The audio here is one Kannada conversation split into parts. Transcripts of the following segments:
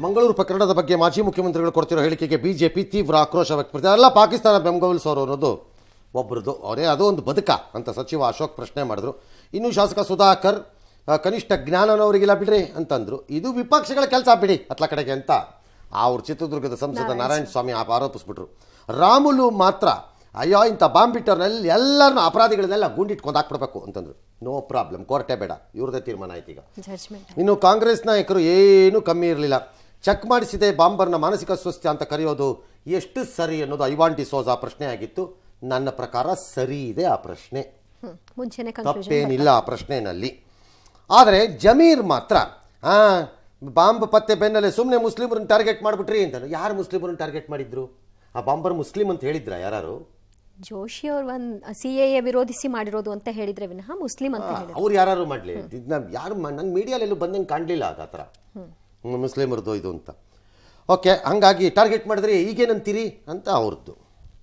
ಮಂಗಳೂರು ಪ್ರಕರಣದ ಬಗ್ಗೆ ಮಾಜಿ ಮುಖ್ಯಮಂತ್ರಿಗಳು ಕೊಡ್ತಿರೋ ಹೇಳಿಕೆಗೆ ಬಿಜೆಪಿ ತೀವ್ರ ಆಕ್ರೋಶ ವ್ಯಕ್ತಪಡಿಸಿದೆ ಎಲ್ಲ ಪಾಕಿಸ್ತಾನ ಬೆಂಬಲಿಸೋರು ಅನ್ನೋದು ಒಬ್ಬರದು ಅವರೇ ಅದು ಒಂದು ಬದುಕ ಅಂತ ಸಚಿವ ಅಶೋಕ್ ಪ್ರಶ್ನೆ ಮಾಡಿದ್ರು ಇನ್ನು ಶಾಸಕ ಸುಧಾಕರ್ ಆ, ಕನಿಷ್ಠ ಜ್ಞಾನನವರಿಗಿಲ್ಲ ಬಿಡ್ರಿ ಅಂತಂದ್ರು ಇದು ವಿಪಕ್ಷಗಳ ಕೆಲಸ ಬಿಡಿ ಅತ್ಲ ಕಡೆಗೆ ಅಂತ ಅವ್ರ ಚಿತ್ರದುರ್ಗದ ಸಂಸದ ನಾರಾಯಣ ಸ್ವಾಮಿ ಆಪ ಆರೋಪಿಸ್ಬಿಟ್ರು ರಾಮುಲು ಮಾತ್ರ ಅಯ್ಯೋ ಇಂಥ ಬಾಂಬ್ ಬಿಟ್ಟವ್ರನ್ನೆಲ್ಲ ಎಲ್ಲರನ್ನೂ ಅಪರಾಧಿಗಳನ್ನೆಲ್ಲ ಗುಂಡಿಟ್ಕೊಂಡು ಹಾಕ್ಬಿಡ್ಬೇಕು ಅಂತಂದ್ರು ನೋ ಪ್ರಾಬ್ಲಮ್ ಕೋರ್ಟೇ ಬೇಡ ಇವ್ರದೇ ತೀರ್ಮಾನ ಆಯ್ತು ಈಗ ಜಡ್ಜ್ಮೆಂಟ್ ಇನ್ನು ಕಾಂಗ್ರೆಸ್ ನಾಯಕರು ಏನೂ ಕಮ್ಮಿ ಇರಲಿಲ್ಲ ಚೆಕ್ ಮಾಡಿಸಿದೆ ಬಾಂಬರ್ನ ಮಾನಸಿಕ ಸ್ವಾಸ್ಥ್ಯ ಅಂತ ಕರೆಯೋದು ಎಷ್ಟು ಸರಿ ಅನ್ನೋದು ಐವಾನ್ ಡಿಸೋಜಾ ಪ್ರಶ್ನೆ ಆಗಿತ್ತು ನನ್ನ ಪ್ರಕಾರ ಸರಿ ಇದೆ ಆ ಪ್ರಶ್ನೆ ಹ್ಮ್ ಮುಂಚೆನೆ ಕನ್ಫ್ಯೂಷನ್ ತಪ್ಪೇನಿಲ್ಲ ಆ ಪ್ರಶ್ನೆಯಲ್ಲಿ ಆದರೆ ಜಮೀರ್ ಮಾತ್ರ ಆ ಬಾಂಬ್ ಪತ್ತೆ ಬೆನ್ನಲ್ಲೇ ಸುಮ್ಮನೆ ಮುಸ್ಲಿಮರನ್ನ ಟಾರ್ಗೆಟ್ ಮಾಡಿಬಿಟ್ರಿ ಅಂತ ಯಾರು ಮುಸ್ಲಿಮರನ್ನ ಟಾರ್ಗೆಟ್ ಮಾಡಿದ್ರು ಆ ಬಾಂಬರ್ ಮುಸ್ಲಿಂ ಅಂತ ಹೇಳಿದ್ರ ಯಾರು ಜೋಶಿ ಅವ್ರು ಒಂದ್ ಸಿ ಎ ವಿರೋಧಿಸಿ ಮಾಡಿರೋದು ಅಂತ ಹೇಳಿದ್ರೆ ವಿನಃ ಮುಸ್ಲಿಂ ಅಂತ ಹೇಳಿದ್ರು ಅವ್ರು ಯಾರು ಮಾಡಲಿ ಯಾರು ನನ್ನ ಮೀಡಿಯಾಲೆಲ್ಲೂ ಬಂದಂಗೆ ಕಾಣಲಿಲ್ಲ ಅದು ಆ ಥರ ಮುಸ್ಲಿಮರದು ಇದು ಅಂತ ಓಕೆ ಹಂಗಾಗಿ ಟಾರ್ಗೆಟ್ ಮಾಡಿದ್ರೆ ಈಗೇನಂತೀರಿ ಅಂತ ಅವ್ರದ್ದು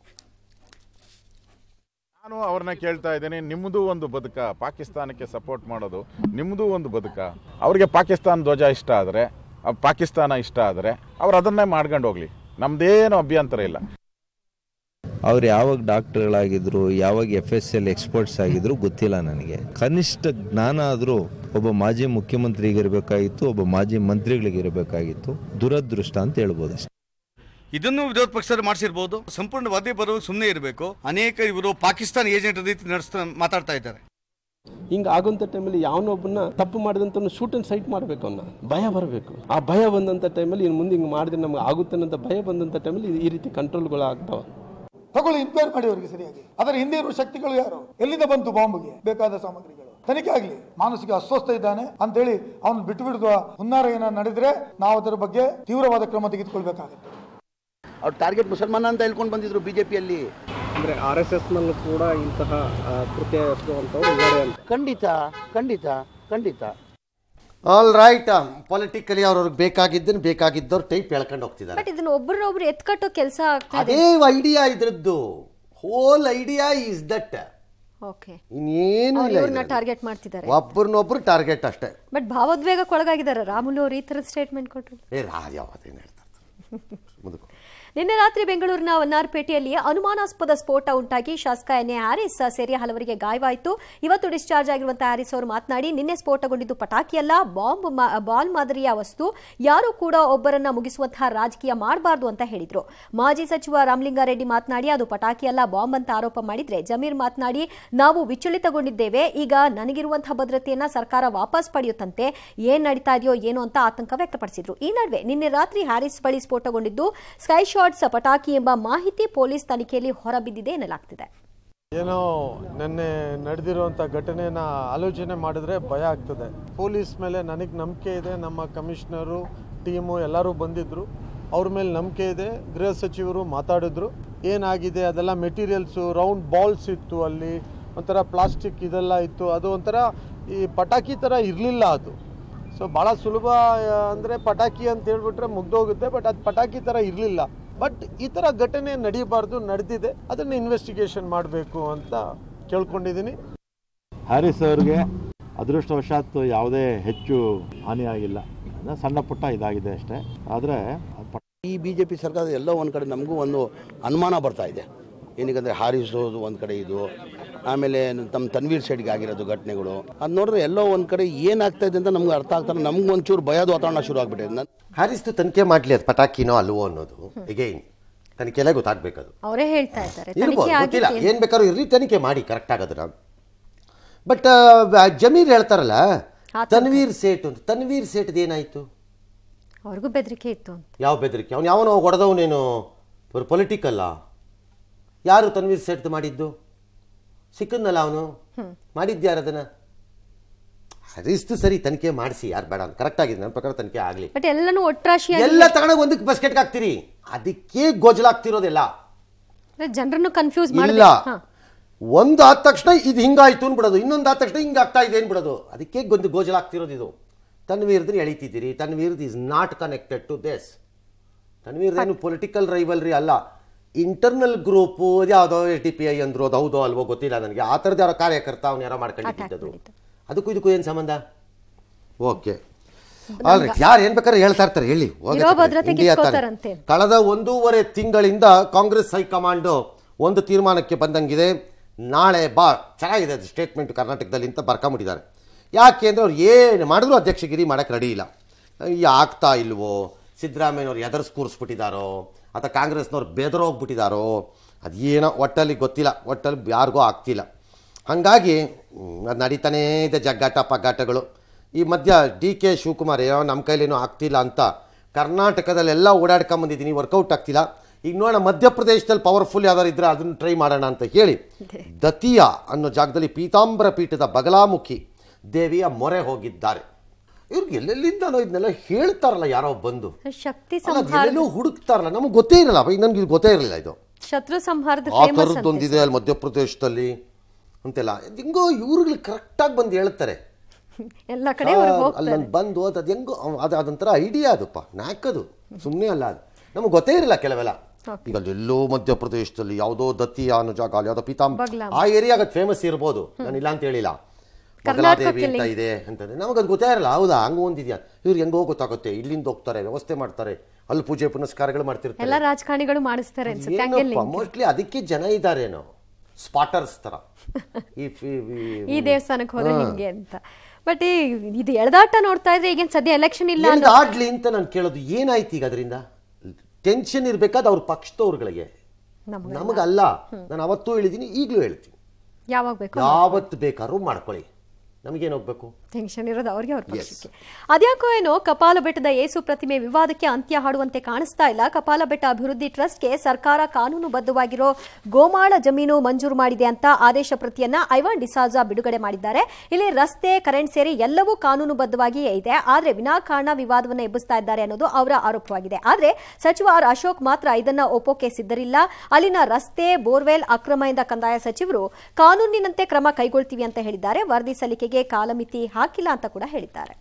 ನಾನು ಅವ್ರನ್ನ ಕೇಳ್ತಾ ಇದ್ದೀನಿ ನಿಮ್ಮದು ಒಂದು ಬದುಕ ಪಾಕಿಸ್ತಾನಕ್ಕೆ ಸಪೋರ್ಟ್ ಮಾಡೋದು ನಿಮ್ಮದು ಒಂದು ಬದುಕ ಅವ್ರಿಗೆ ಪಾಕಿಸ್ತಾನ ಧ್ವಜ ಇಷ್ಟ ಆದರೆ ಪಾಕಿಸ್ತಾನ ಇಷ್ಟ ಆದರೆ ಅವ್ರು ಅದನ್ನೇ ಮಾಡ್ಕೊಂಡು ಹೋಗ್ಲಿ ನಮ್ದೇನು ಅಭ್ಯಂತರ ಇಲ್ಲ ಅವ್ರು ಯಾವಾಗ ಡಾಕ್ಟರ್ಗಳಾಗಿದ್ರು ಯಾವಾಗ ಎಫ್ ಎಸ್ ಎಲ್ ಎಕ್ಸ್ಪರ್ಟ್ಸ್ ಆಗಿದ್ರು ಗೊತ್ತಿಲ್ಲ ನನಗೆ ಕನಿಷ್ಠ ಜ್ಞಾನ ಆದರೂ ಒಬ್ಬ ಮಾಜಿ ಮುಖ್ಯಮಂತ್ರಿಗೆ ಇರಬೇಕಾಗಿತ್ತು ಒಬ್ಬ ಮಾಜಿ ಮಂತ್ರಿಗಳಿಗೆ ಇರಬೇಕಾಗಿತ್ತು ದುರದೃಷ್ಟ ಅಂತ ಹೇಳ್ಬೋದು ಅಷ್ಟೇ ಇದನ್ನು ವಿರೋಧ ಪಕ್ಷದವರು ಮಾಡಿಸಿರ್ಬೋದು ಸಂಪೂರ್ಣವಾದಿ ಬರೋರು ಸುಮ್ಮನೆ ಇರಬೇಕು ಅನೇಕ ಇವರು ಪಾಕಿಸ್ತಾನ ಏಜೆಂಟ್ ರೀತಿ ನಡೆಸ್ತಾ ಮಾತಾಡ್ತಾ ಇದ್ದಾರೆ ಹಿಂಗ ಆಗುವಂತ ಟೈಮಲ್ಲಿ ಯಾವನೊಬ್ಬನ ತಪ್ಪು ಮಾಡಿದಂತ ಶೂಟ್ ಅಂಡ್ ಸೈಟ್ ಮಾಡಬೇಕು ಅವನ್ನ ಭಯ ಬರಬೇಕು ಆ ಭಯ ಬಂದಂತ ಟೈಮಲ್ಲಿ ಇನ್ನು ಮುಂದೆ ಹಿಂಗೆ ಮಾಡಿದ್ರೆ ನಮ್ಗೆ ಆಗುತ್ತೆ ಅನ್ನೋ ಭಯ ಬಂದಂತ ಟೈಮಲ್ಲಿ ಈ ರೀತಿ ಕಂಟ್ರೋಲ್ಗಳು ಆಗ್ತಾವ ತಗೊಳ್ಳಿ ಇನ್ಕ್ವೈರ್ ಮಾಡಿ ಅವರಿಗೆ ಸರಿಯಾಗಿ ಅದರ ಹಿಂದೆ ಇರುವ ಶಕ್ತಿಗಳು ಯಾರು ಎಲ್ಲಿಂದ ಬಂತು ಬಾಂಬ್ಗೆ ಬೇಕಾದ ಸಾಮಗ್ರಿಗಳು ತನಿಖೆ ಆಗಲಿ ಮಾನಸಿಕ ಅಸ್ವಸ್ಥ ಇದ್ದಾನೆ ಅಂತೇಳಿ ಅವನು ಬಿಟ್ಟು ಬಿಡುವ ಹುನ್ನಾರ ಏನ ನಡೆದ್ರೆ ನಾವು ಅದರ ಬಗ್ಗೆ ತೀವ್ರವಾದ ಕ್ರಮ ತೆಗೆದುಕೊಳ್ಬೇಕಾಗುತ್ತೆ ಅವ್ರು ಟಾರ್ಗೆಟ್ ಮುಸಲ್ಮಾನ ಅಂತ ಹೇಳ್ಕೊಂಡು ಬಂದಿದ್ರು ಬಿಜೆಪಿಯಲ್ಲಿ ಅಂದ್ರೆ ಆರ್ ಎಸ್ ಎಸ್ ನಲ್ಲೂ ಕೂಡ ಇಂತಹ ಆ, ಕೃತ್ಯ ಎಸಗುವಂತವ್ರು ಇದ್ದಾರೆ ಅಂತ ಖಂಡಿತ ಖಂಡಿತ ಖಂಡಿತ ಆಲ್ ರೈಟ್ ಪೊಲಿಟಿಕಲಿ ಅವ್ರವ್ರಿಗೆ ಬೇಕಾಗಿದ್ದನ್ನು ಬೇಕಾಗಿದ್ದವ್ರು ಟೈಪ್ ಹೇಳ್ಕೊಂಡು ಹೋಗ್ತಿದ್ದಾರೆ ಬಟ್ ಇದನ್ನ ಒಬ್ಬರನ್ನೊಬ್ರು ಎತ್ಕಟ್ಟೋ ಕೆಲಸ ಆಗ್ತಾ ಇದೆ ಅದೇ ಐಡಿಯಾ ಇದ್ರದ್ದು whole idea is that okay ಇನ್ನೇನು ಇಲ್ಲ ಇವ್ರನ್ನ ಇದ್ರಲ್ಲಿ. ಟಾರ್ಗೆಟ್ ಮಾಡ್ತಿದ್ದಾರೆ ಒಬ್ರನ್ನೊಬ್ರು ಟಾರ್ಗೆಟ್ ಅಷ್ಟೇ ಬಟ್ ಭಾವೋದ್ವೇಗಕ್ಕೊಳಗಾಗಿದ್ದಾರೆ ರಾಮುಲು ಅವ್ರು ಈ ಥರದ ಸ್ಟೇಟ್ಮೆಂಟ್ ಕೊಟ್ಟರು ಏ ರಾಜ ಅವತ್ತೇನು ಹೇಳ್ತಾರೆ ಮುಂದಕ್ಕೆ ನಿನ್ನೆ ರಾತ್ರಿ ಬೆಂಗಳೂರಿನ ವನ್ನಾರ್ಪೇಟೆಯಲ್ಲಿ ಅನುಮಾನಾಸ್ಪದ ಸ್ಫೋಟ ಉಂಟಾಗಿ ಶಾಸಕ ಎನ್ ಎ ಹ್ಯಾರಿಸ್ ಸೇರಿ ಹಲವರಿಗೆ ಗಾಯವಾಯಿತು ಇವತ್ತು ಡಿಸ್ಚಾರ್ಜ್ ಆಗಿರುವಂತಹ ಹ್ಯಾರಿಸ್ ಅವರು ಮಾತನಾಡಿ ನಿನ್ನೆ ಸ್ಫೋಟಗೊಂಡಿದ್ದು ಪಟಾಕಿಯಲ್ಲ ಬಾಂಬ್ ಮಾ- ಬಾಲ್ ಮಾದರಿಯ ವಸ್ತು ಯಾರೂ ಕೂಡ ಒಬ್ಬರನ್ನ ಮುಗಿಸುವಂತಹ ರಾಜಕೀಯ ಮಾಡಬಾರ್ದು ಅಂತ ಹೇಳಿದ್ರು ಮಾಜಿ ಸಚಿವ ರಾಮಲಿಂಗಾರೆಡ್ಡಿ ಮಾತನಾಡಿ ಅದು ಪಟಾಕಿಯಲ್ಲ ಬಾಂಬ್ ಅಂತ ಆರೋಪ ಮಾಡಿದ್ರೆ ಜಮೀರ್ ಮಾತನಾಡಿ ನಾವು ವಿಚಲಿತಗೊಂಡಿದ್ದೇವೆ ಈಗ ನನಗಿರುವಂತಹ ಭದ್ರತೆಯನ್ನ ಸರ್ಕಾರ ವಾಪಸ್ ಪಡೆಯುತ್ತಂತೆ ಏನ್ ನಡೀತಾ ಇದೆಯೋ ಏನೋ ಅಂತ ಆತಂಕ ವ್ಯಕ್ತಪಡಿಸಿದ್ರು ಈ ನಡುವೆ ನಿನ್ನೆ ರಾತ್ರಿ ಹ್ಯಾರಿಸ್ ಬಳಿ ಸ್ಫೋಟಗೊಂಡಿದ್ದು ಸ್ಕೈ ಶಾಟ್ಸ್ ಪಟಾಕಿ ಎಂಬ ಮಾಹಿತಿ ಪೊಲೀಸ್ ತನಿಖೆಯಲ್ಲಿ ಹೊರಬಿದ್ದಿದೆ ಎನ್ನಲಾಗ್ತಿದೆ ಏನೋ ನಿನ್ನೆ ನಡೆದಿರುವಂಥ ಘಟನೆನ ಆಲೋಚನೆ ಮಾಡಿದ್ರೆ ಭಯ ಆಗ್ತದೆ ಪೊಲೀಸ್ ಮೇಲೆ ನನಗೆ ನಂಬಿಕೆ ಇದೆ ನಮ್ಮ ಕಮಿಷನರು ಟೀಮು ಎಲ್ಲರೂ ಬಂದಿದ್ದರು ಅವ್ರ ಮೇಲೆ ನಂಬಿಕೆ ಇದೆ ಗೃಹ ಸಚಿವರು ಮಾತಾಡಿದ್ರು ಏನಾಗಿದೆ ಅದೆಲ್ಲ ಮೆಟೀರಿಯಲ್ಸು ರೌಂಡ್ ಬಾಲ್ಸ್ ಇತ್ತು ಅಲ್ಲಿ ಒಂಥರ ಪ್ಲಾಸ್ಟಿಕ್ ಇದೆಲ್ಲ ಇತ್ತು ಅದು ಒಂಥರ ಈ ಪಟಾಕಿ ಥರ ಇರಲಿಲ್ಲ ಅದು ಸೊ ಭಾಳ ಸುಲಭ ಅಂದರೆ ಪಟಾಕಿ ಅಂತ ಹೇಳ್ಬಿಟ್ರೆ ಮುಗ್ದೋಗುತ್ತೆ ಬಟ್ ಅದು ಪಟಾಕಿ ಥರ ಇರಲಿಲ್ಲ ಬಟ್ ಈ ಥರ ಘಟನೆ ನಡೀಬಾರ್ದು ನಡೆದಿದೆ ಅದನ್ನು ಇನ್ವೆಸ್ಟಿಗೇಷನ್ ಮಾಡಬೇಕು ಅಂತ ಕೇಳ್ಕೊಂಡಿದ್ದೀನಿ ಹ್ಯಾರಿಸ್ ಅವ್ರಿಗೆ ಅದೃಷ್ಟವಶಾತ್ ಯಾವುದೇ ಹೆಚ್ಚು ಹಾನಿಯಾಗಿಲ್ಲ ಅಂದ್ರೆ ಸಣ್ಣ ಪುಟ್ಟ ಇದಾಗಿದೆ ಅಷ್ಟೇ ಆದರೆ ಈ ಬಿಜೆಪಿ ಸರ್ಕಾರದ ಎಲ್ಲೋ ಒಂದು ಕಡೆ ನಮಗೂ ಒಂದು ಅನುಮಾನ ಬರ್ತಾ ಇದೆ ಏನಕ್ಕಂದ್ರೆ ಹಾರಿಸೋದು ಒಂದು ಕಡೆ ಇದು ಆಮೇಲೆ ತಮ್ಮ ತನ್ವೀರ್ ಸೈಡ್ಗೆ ಆಗಿರೋದು ಘಟನೆಗಳು ಅದು ನೋಡಿದ್ರೆ ಎಲ್ಲೋ ಒಂದು ಕಡೆ ಏನಾಗ್ತಾ ಇದೆ ಅಂತ ನಮ್ಗೆ ಅರ್ಥ ಆಗ್ತಾರೆ ನಮ್ಗೆ ಒಂಚೂರು ಭಯದ ವಾತಾವರಣ ಶುರು ಆಗ್ಬಿಟ್ಟಿದೆ ನನ್ ಹ್ಯಾರಿಸ್ತು ತನಿಖೆ ಮಾಡಲಿ ಅದು ಪಟಾಕಿನೋ ಅಲ್ವೋ ಅನ್ನೋದು ಎಗೈನ್ ತನಿಖೆಲ್ಲ ಗೊತ್ತಾಗಬೇಕದು ಅವರೇ ಹೇಳ್ತಾ ಇದ್ದಾರೆ ಇರ್ಬೋದು ತನಿಖೆ ಗೊತ್ತಿಲ್ಲ ಆಗಿದೆ ಏನು ಬೇಕಾದ್ರೂ ಇರಲಿ ತನಿಖೆ ಮಾಡಿ ಕರೆಕ್ಟ್ ಆಗೋದ್ರ ಬಟ್ ಜಮೀರ್ ಹೇಳ್ತಾರಲ್ಲ ತನ್ವೀರ್ ಸೇಟ್ ಅಂತ ತನ್ವೀರ್ ಸೇಟ್ದು ಏನಾಯ್ತು ಅವ್ರಿಗೂ ಬೆದರಿಕೆ ಇತ್ತು ಅಂತ ಯಾವ ಬೆದರಿಕೆ ಅವ್ನು ಯಾವನೋ ಹೊಡೆದವನೇನು ಪೊಲಿಟಿಕಲ್ಲ ಯಾರು ತನ್ವೀರ್ ಸೇಟ್ದು ಮಾಡಿದ್ದು ಸಿಕ್ಕದ್ನಲ್ಲ ಅವನು ಮಾಡಿದ್ಯಾರು ಅದನ್ನ ಹರಿಸ್ತು ಸರಿ ತನಿಖೆ ಮಾಡಿಸಿ ಯಾರು ಬೇಡ ಅಂತ ಕರೆಕ್ಟ್ ಆಗಿದೆ ನನ್ನ ಪ್ರಕಾರ ತನಿಖೆ ಆಗಲಿ ಬಟ್ ಎಲ್ಲನೂ ಒಟ್ರಾಶಿಯಾಗಿ ಎಲ್ಲ ತಗೊಂಡೋಗಿ ಒಂದಕ್ಕೆ ಬಸ್ಕೆಟ್ಗೆ ಹಾಕ್ತೀರಿ ಅದಕ್ಕೆ ಗೋಜಲಾಗ್ತಿರೋದಿಲ್ಲ ಜನರನ್ನು ಕನ್ಫ್ಯೂಸ್ ಇಲ್ಲ ಮಾಡಿಲ್ಲ ಒಂದು ಆದ ತಕ್ಷಣ ಇದು ಹಿಂಗಾಯ್ತು ಅನ್ಬಿಡೋದು ಇನ್ನೊಂದು ಆದ ತಕ್ಷಣ ಹಿಂಗಾಗ್ತಾ ಇದೆ ಅನ್ಬಿಡೋದು ಅದಕ್ಕೆ ಗೊಂದು ಗೋಜಲಾಗ್ತಿರೋದು ಇದು ತನ್ವೀರ್ದ್ರೆ ಎಳಿತಿದ್ದೀರಿ ತನ್ವೀರ್ದ್ is not connected to this Tanveer ಏನು ಪೊಲಿಟಿಕಲ್ ರೈವಲ್ರಿ ಅಲ್ಲ ಇಂಟರ್ನಲ್ ಗ್ರೂಪು ಯಾವುದೋ ಎ ಟಿ ಪಿ ಐ ಅಂದ್ರು ಅದು ಹೌದೋ ಅಲ್ವೋ ಗೊತ್ತಿಲ್ಲ ನನಗೆ ಆ ಥರದ್ದು ಯಾರೋ ಕಾರ್ಯಕರ್ತ ಅವ್ನು ಯಾರೋ ಮಾಡ್ಕೊಂಡಿದ್ದು ಅದಕ್ಕೂ ಇದಕ್ಕೂ ಏನು ಸಂಬಂಧ ಓಕೆ ಆಲ್ರೈಟ್ ಯಾರು ಏನ್ ಬೇಕಾದ್ರೆ ಹೇಳ್ತಾ ಇರ್ತಾರೆ ಹೇಳಿ ಹೋಗತ್ತೆ ಇರೋ ಬಿಡಿ. ಭದ್ರತೆ ಇಂಡಿಯಾ ತಾನೆ. ಕಿತ್ಕೋತಾರಂತೆ. ಕಳೆದ ಒಂದೂವರೆ ತಿಂಗಳಿಂದ ಕಾಂಗ್ರೆಸ್ ಹೈಕಮಾಂಡ್ ಒಂದು ತೀರ್ಮಾನಕ್ಕೆ ಬಂದಂಗಿದೆ ನಾಳೆ ಬಾ ಚೆನ್ನಾಗಿದೆ ಅದು ಸ್ಟೇಟ್ಮೆಂಟ್ ಕರ್ನಾಟಕದಲ್ಲಿ ಅಂತ ಬರ್ಕೊಂಬಿಟ್ಟಿದ್ದಾರೆ ಯಾಕೆ ಅಂದರೆ ಅವ್ರು ಏನು ಮಾಡಿದ್ರು ಅಧ್ಯಕ್ಷಗಿರಿ ಮಾಡೋಕ್ಕೆ ರೆಡಿ ಇಲ್ಲ ಈ ಆಗ್ತಾ ಇಲ್ವೋ ಸಿದ್ದರಾಮಯ್ಯನವ್ರು ಎದರ್ಸ್ ಕೂರಿಸ್ಬಿಟ್ಟಿದ್ದಾರೋ ಅಥವಾ ಕಾಂಗ್ರೆಸ್ನವ್ರು ಬೆದರೋಗ್ಬಿಟ್ಟಿದ್ದಾರೋ ಅದೇನೋ ಒಟ್ಟಲ್ಲಿ ಗೊತ್ತಿಲ್ಲ ಒಟ್ಟಲ್ಲಿ ಯಾರಿಗೂ ಆಗ್ತಿಲ್ಲ ಹಾಗಾಗಿ ಹ್ಮ್, ಅದು ನಡೀತಾನೇ ಇದೆ ಜಗ್ಗಾಟ ಪಗ್ಗಾಟಗಳು ಈ ಮಧ್ಯ ಡಿ ಕೆ ಶಿವಕುಮಾರ್ ಏನೋ ನಮ್ಮ ಕೈಲೇನೂ ಆಗ್ತಿಲ್ಲ ಅಂತ ಕರ್ನಾಟಕದಲ್ಲೆಲ್ಲ ಓಡಾಡ್ಕೊಂಬಂದಿದ್ದೀನಿ ವರ್ಕೌಟ್ ಆಗ್ತಿಲ್ಲ ಈಗ ನೋಡೋಣ ಮಧ್ಯಪ್ರದೇಶದಲ್ಲಿ ಪವರ್ಫುಲ್ ಯಾವ್ದಾರು ಇದ್ರೆ ಅದನ್ನು ಟ್ರೈ ಮಾಡೋಣ ಅಂತ ಹೇಳಿ ದತಿಯಾ ಅನ್ನೋ ಜಾಗದಲ್ಲಿ ಪೀತಾಂಬರ ಪೀಠದ ಬಗಲಾಮುಖಿ ದೇವಿಯ ಮೊರೆ ಹೋಗಿದ್ದಾರೆ ಇವ್ರಿಗೆ ಎಲ್ಲೆಲ್ಲಿಂದನೋ ಇದನ್ನೆಲ್ಲ ಹೇಳ್ತಾರಲ್ಲ ಯಾರೋ ಬಂದು ಶಕ್ತಿ ಅಲ್ಲ, ಅದ್ ಸಂಹಾರ ಎಲ್ಲೆಲ್ಲೋ ಹುಡುಕ್ತಾರಲ್ಲ ನಮಗೆ ಗೊತ್ತೇ ಇರಲ್ಲ ಬೈ ನನ್ಗೆ ಇದು ಗೊತ್ತೇ ಇರಲಿಲ್ಲ ಇದು ಶತ್ರು ಸಂಹಾರದ ಆ ಫೇಮಸ್ ಥರದ್ದೊಂದಿದೆ ಅಲ್ಲಿ ಮಧ್ಯಪ್ರದೇಶದಲ್ಲಿ ಅಂತೆಲ್ಲ ಹಿಂಗೋ ಇವ್ರುಗಳು ಕರೆಕ್ಟಾಗಿ ಬಂದು ಹೇಳ್ತಾರೆ ಎಲ್ಲ ಕಡೆ ಆ, ಅವ್ರು ಅಲ್ಲಿ ಹೋಗ್ತಾರೆ ನಾನು ಬಂದು ಅದು ಅದು ಹೆಂಗೋ ಅವ್- ಅದು ಅದೊಂಥರ ಐಡಿಯಾ ಅದಪ್ಪ ನ್ಯಾಕದು ಸುಮ್ಮನೆ ಅಲ್ಲ ಅದು ನಮಗೆ ಗೊತ್ತೇ ಇರಲ್ಲ ಕೆಲವೆಲ್ಲ ಈಗ ಅಲ್ಲಿ ಎಲ್ಲೋ ಮಧ್ಯಪ್ರದೇಶದಲ್ಲಿ ಯಾವುದೋ ದತ್ತಿಯ ಅನ್ನೋ ಜಾಗ ಅಲ್ಲಿ ಯಾವುದೋ ಪೀತಾಂಬ ಬಗ್ಲಾಂ. ಆ ಏರಿಯಾಗ ಫೇಮಸ್ ಇರ್ಬೋದು ನಾನು ಇಲ್ಲ ಅಂತ ಹೇಳಿಲ್ಲ ಬಗಲಾದೇವಿ ಅಂತ ಇದೆ ಅಂತಂದ್ರೆ ನಮಗದು ಗೊತ್ತೇ ಇರಲ್ಲ ಹೌದಾ ಹಂಗ ಒಂದಿದ್ಯಾ ಇವ್ರು ಹೆಂಗೋ ಗೊತ್ತಾಗುತ್ತೆ ಇಲ್ಲಿಂದ ಹೋಗ್ತಾರೆ ವ್ಯವಸ್ಥೆ ಮಾಡ್ತಾರೆ ಅಲ್ಲಿ ಪೂಜೆ ಪುನಸ್ಕಾರಗಳು ಮಾಡ್ತಿರ್ತಾರೆ ಎಲ್ಲ ರಾಜಕಾರಣಿಗಳು ಮಾಡಿಸ್ತಾರೆ ಅನ್ಸುತ್ತೆ ಹಂಗೆ ಏನಪ್ಪ ಮೋಸ್ಟ್ಲಿ ಅದಕ್ಕೆ ಜನ ಇದ್ದಾರೇನೋ ಸ್ಪಾಟರ್ಸ್ ತರ ಈ ಫಿ- ಈ- ಈ ದೇವಸ್ಥಾನಕ್ಕೆ ಹೋದ್ರೆ ಹಿಂಗೆ ಅಂತ ಬಟ್ ಇದು ಎಳೆದಾಟ ನೋಡ್ತಾ ಇದ್ರೆ ಈಗೇನ್ ಸದ್ಯ ಎಲೆಕ್ಷನ್ ಇಲ್ಲ ಎಲ್ದ್ ಅನ್ನೋ ಆಡ್ಲಿ ಅಂತ ನಾನು ಕೇಳೋದು ಏನಾಯ್ತು ಈಗ ಅದರಿಂದ ಟೆನ್ಷನ್ ಇರ್ಬೇಕಾದ ಅವ್ರ ಪಕ್ಷದವ್ರುಗಳಿಗೆ ನಮ್ಗೆ ನಮಗಲ್ಲ ನಾನು ಅವತ್ತೂ ಹೇಳಿದ್ದೀನಿ ಈಗಲೂ ಹೇಳ್ತೀನಿ ಯಾವಾಗ ಬೇಕು ಯಾವತ್ತು ಬೇಕಾದ್ರೂ ಮಾಡ್ಕೊಳ್ಳಿ ನಮಗೇನು ಹೋಗ್ಬೇಕು ಟೆನ್ಷನ್ ಇರೋದು ಅವ್ರಿಗೆ ಅವ್ರ ಪಕ್ಷಕ್ಕೆ ಅದ್ಯಾಕೋ ಏನೋ ಕಪಾಲ ಬೆಟ್ಟದ ಏಸು ಪ್ರತಿಮೆ ವಿವಾದಕ್ಕೆ ಅಂತ್ಯ ಹಾಡುವಂತೆ ಕಾಣಿಸ್ತಾ ಇಲ್ಲ ಕಪಾಲ ಬೆಟ್ಟ ಅಭಿವೃದ್ಧಿ ಟ್ರಸ್ಟ್ಗೆ ಸರ್ಕಾರ ಕಾನೂನುಬದ್ಧವಾಗಿರೋ ಗೋಮಾಳ ಜಮೀನು ಮಂಜೂರು ಮಾಡಿದೆ ಅಂತ ಆದೇಶ ಪ್ರತಿಯನ್ನ ಐವಾನ್ ಡಿಸಾಜಾ ಬಿಡುಗಡೆ ಮಾಡಿದ್ದಾರೆ ಇಲ್ಲಿ ರಸ್ತೆ ಕರೆಂಟ್ ಸೇರಿ ಎಲ್ಲವೂ ಕಾನೂನುಬದ್ಧವಾಗಿಯೇ ಇದೆ ಆದ್ರೆ ವಿನಾಕಾರಣ ವಿವಾದವನ್ನು ಎಬ್ಬಿಸ್ತಾ ಇದ್ದಾರೆ ಅನ್ನೋದು ಅವರ ಆರೋಪವಾಗಿದೆ ಆದ್ರೆ ಸಚಿವ ಆರ್ ಅಶೋಕ್ ಮಾತ್ರ ಇದನ್ನ ಒಪ್ಪೋಕೆ ಸಿದ್ಧರಿಲ್ಲ ಅಲ್ಲಿನ ರಸ್ತೆ ಬೋರ್ವೆಲ್ ಅಕ್ರಮದಿಂದ ಕಂದಾಯ ಸಚಿವರು ಕಾನೂನಿನಂತೆ ಕ್ರಮ ಕೈಗೊಳ್ತೀವಿ ಅಂತ ಹೇಳಿದ್ದಾರೆ ವರದಿ ಸಲ್ಲಿಕೆಗೆ ಕಾಲಮಿತಿ ಹಾಕಿಲ್ಲ ಅಂತ ಕೂಡ ಹೇಳಿದ್ದಾರೆ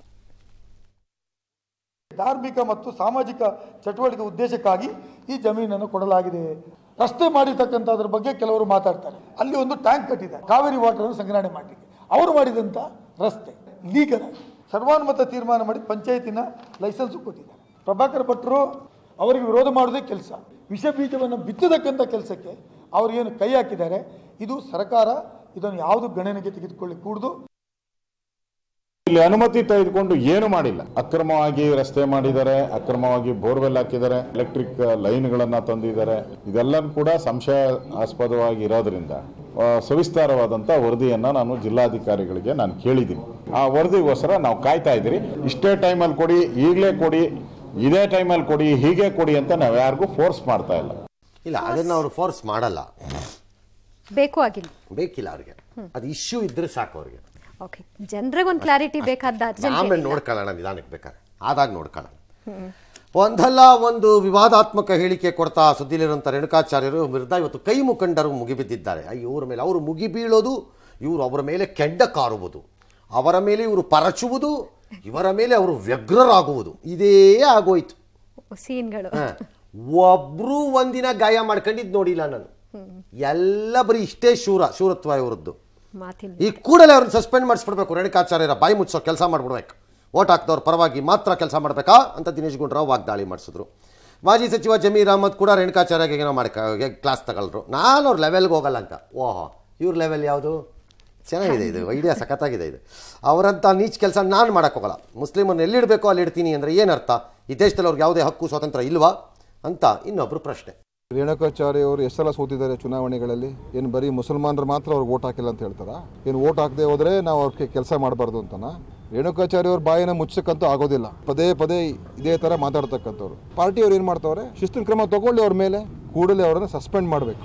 ಧಾರ್ಮಿಕ ಮತ್ತು ಸಾಮಾಜಿಕ ಚಟುವಟಿಕೆ ಉದ್ದೇಶಕ್ಕಾಗಿ ಈ ಜಮೀನನ್ನು ಕೊಡಲಾಗಿದೆ ರಸ್ತೆ ಮಾಡಿರ್ತಕ್ಕಂಥದ್ರ ಬಗ್ಗೆ ಕೆಲವರು ಮಾತಾಡ್ತಾರೆ ಅಲ್ಲಿ ಒಂದು ಟ್ಯಾಂಕ್ ಕಟ್ಟಿದ್ದಾರೆ ಕಾವೇರಿ ವಾಟರ್ ಅನ್ನು ಸಂಗ್ರಹಣೆ ಮಾಡಲಿಕ್ಕೆ ಅವರು ಮಾಡಿದಂಥ ರಸ್ತೆ ಲೀಗಲ್ ಆಗಿ ಸರ್ವಾನುಮತ ತೀರ್ಮಾನ ಮಾಡಿ ಪಂಚಾಯತಿನ ಲೈಸೆನ್ಸ್ ಕೊಟ್ಟಿದ್ದಾರೆ ಪ್ರಭಾಕರ್ ಭಟ್ರು ಅವರಿಗೆ ವಿರೋಧ ಮಾಡೋದೇ ಕೆಲಸ ವಿಷ ಬೀಜವನ್ನು ಬಿತ್ತತಕ್ಕಂಥ ಕೆಲಸಕ್ಕೆ ಅವರು ಏನು ಕೈ ಹಾಕಿದ್ದಾರೆ ಇದು ಸರ್ಕಾರ ಇದನ್ನು ಯಾವುದು ಗಣನೆಗೆ ತೆಗೆದುಕೊಳ್ಳಿ ಕೂಡದು ಇಲ್ಲಿ ಅನುಮತಿ ತೆಗೆದುಕೊಂಡು ಏನು ಮಾಡಿಲ್ಲ ಅಕ್ರಮವಾಗಿ ರಸ್ತೆ ಮಾಡಿದ್ದಾರೆ ಅಕ್ರಮವಾಗಿ ಬೋರ್ವೆಲ್ ಹಾಕಿದ್ದಾರೆ ಎಲೆಕ್ಟ್ರಿಕ್ ಲೈನ್ಗಳನ್ನ ತಂದಿದ್ದಾರೆ ಇದೆಲ್ಲ ಕೂಡ ಸಂಶಯಾಸ್ಪದವಾಗಿ ಇರೋದ್ರಿಂದ ಆ, ಸವಿಸ್ತಾರವಾದಂತ ವರದಿಯನ್ನ ನಾನು ಜಿಲ್ಲಾಧಿಕಾರಿಗಳಿಗೆ ನಾನು ಕೇಳಿದ್ದೀನಿ ಆ ವರದಿಗೋಸ್ಕರ ನಾವು ಕಾಯ್ತಾ ಇದ್ದೀರಿ ಇಷ್ಟೇ ಟೈಮಲ್ಲಿ ಕೊಡಿ ಈಗಲೇ ಕೊಡಿ ಇದೇ ಟೈಮಲ್ಲಿ ಕೊಡಿ ಹೀಗೆ ಕೊಡಿ ಅಂತ ನಾವು ಯಾರಿಗೂ ಫೋರ್ಸ್ ಮಾಡ್ತಾ ಇಲ್ಲ ಇಲ್ಲ ಅದನ್ನು ಅವರು ಫೋರ್ಸ್ ಮಾಡಲ್ಲ ಬೇಕು ಆಗಿಲ್ಲ ಬೇಕಿಲ್ಲ ಅವ್ರಿಗೆ ಅದು ಇಶ್ಯೂ ಇದ್ರೆ ಸಾಕು ಅವ್ರಿಗೆ ಓಕೆ ಜನರಿಗೆ ಒಂದು ಕ್ಲಾರಿಟಿ ಬೇಕಾದ ಆಮೇಲೆ ನೋಡ್ಕೊಳ್ಳೋಣ ನಿಧಾನಕ್ಕೆ ಬೇಕಾದ್ರೆ ಆದಾಗ ನೋಡ್ಕೊಳ್ಳೋಣ ಒಂದಲ್ಲ ಒಂದು ವಿವಾದಾತ್ಮಕ ಹೇಳಿಕೆ ಕೊಡ್ತಾ ಸುದ್ದಿಲಿರುವಂಥ ರೇಣುಕಾಚಾರ್ಯರು ವಿರುದ್ಧ ಇವತ್ತು ಕೈ ಮುಖಂಡರು ಮುಗಿಬಿದ್ದಿದ್ದಾರೆ ಇವ್ರ ಮೇಲೆ ಅವರು ಮುಗಿಬೀಳೋದು ಇವರು ಅವರ ಮೇಲೆ ಕೆಂಡ ಕಾರುವುದು ಅವರ ಮೇಲೆ ಇವರು ಪರಚುವುದು ಇವರ ಮೇಲೆ ಅವರು ವ್ಯಗ್ರರಾಗುವುದು ಇದೇ ಆಗೋಯ್ತು ಸೀನ್ಗಳು ಹ. ಒಬ್ರು ಒಂದಿನ ಗಾಯ ಮಾಡ್ಕೊಂಡಿದ್ದು ನೋಡಿಲ್ಲ ನಾನು ಎಲ್ಲ ಬರೀ ಇಷ್ಟೇ ಶೂರ ಶೂರತ್ವ ಇವರದ್ದು ಮಾತಿನ ಈ ಕೂಡಲೇ ಅವ್ರನ್ನ ಸಸ್ಪೆಂಡ್ ಮಾಡಿಸ್ಬಿಡ್ಬೇಕು ರೇಣುಕಾಚಾರ್ಯರ ಬಾಯಿ ಮುಚ್ಚೋ ಕೆಲಸ ಮಾಡ್ಬಿಡ್ಬೇಕು ಓಟ್ ಹಾಕ್ದವ್ರ ಪರವಾಗಿ ಮಾತ್ರ ಕೆಲಸ ಮಾಡಬೇಕಾ ಅಂತ ದಿನೇಶ್ ಗುಂಡ್ರಾವ್ ವಾಗ್ದಾಳಿ ಮಾಡಿಸಿದ್ರು ಮಾಜಿ ಸಚಿವ ಜಮೀರ್ ಅಹಮದ್ ಕೂಡ ರೇಣುಕಾಚಾರ್ಯಗೆ ಏನೋ ಮಾಡಿ ಕ್ಲಾಸ್ ತಗೊಳ್ರು ನಾನು ಅವ್ರ ಲೆವೆಲ್ಗೆ ಹೋಗಲ್ಲ ಅಂತ ಓಹೋ ಇವ್ರ ಲೆವೆಲ್ ಯಾವುದು ಚೆನ್ನಾಗಿದೆ ಇದು ಐಡಿಯಾ ಸಖತ್ತಾಗಿದೆ ಇದು ಅವರಂಥ ನೀಚ್ ಕೆಲಸ ನಾನು ಮಾಡೋಕ್ಕೋಗಲ್ಲ ಮುಸ್ಲಿಮನ್ನು ಎಲ್ಲಿಡಬೇಕೋ ಅಲ್ಲಿ ಇಡ್ತೀನಿ ಅಂದರೆ ಏನರ್ಥ ಈ ದೇಶದಲ್ಲಿ ಅವ್ರಿಗೆ ಯಾವುದೇ ಹಕ್ಕು ಸ್ವಾತಂತ್ರ್ಯ ಇಲ್ವಾ ಅಂತ ಇನ್ನೊಬ್ರು ಪ್ರಶ್ನೆ ರೇಣುಕಾಚಾರ್ಯ ಅವರು ಎಷ್ಟು ಸಲ ಸೋತಿದ್ದಾರೆ ಚುನಾವಣೆಗಳಲ್ಲಿ ಏನು ಬರೀ ಮುಸಲ್ಮಾನರು ಮಾತ್ರ ಅವ್ರಿಗೆ ಓಟ್ ಹಾಕಿಲ್ಲ ಅಂತ ಹೇಳ್ತಾರ ಏನು ಓಟ್ ಹಾಕದೆ ಹೋದ್ರೆ ನಾವು ಅವ್ರಿಗೆ ಕೆಲಸ ಮಾಡಬಾರ್ದು ಅಂತನಾ ರೇಣುಕಾಚಾರ್ಯ ಅವ್ರ ಬಾಯಿನ ಮುಚ್ಚಕ್ಕಂತೂ ಆಗೋದಿಲ್ಲ ಪದೇ ಪದೇ ಇದೇ ಥರ ಮಾತಾಡ್ತಕ್ಕಂಥವ್ರು ಪಾರ್ಟಿಯವ್ರು ಏನು ಮಾಡ್ತಾವ್ರೆ ಶಿಸ್ತಿನ ಕ್ರಮ ತಗೊಳ್ಳಿ ಅವ್ರ ಮೇಲೆ ಕೂಡಲೇ ಅವರನ್ನು ಸಸ್ಪೆಂಡ್ ಮಾಡಬೇಕು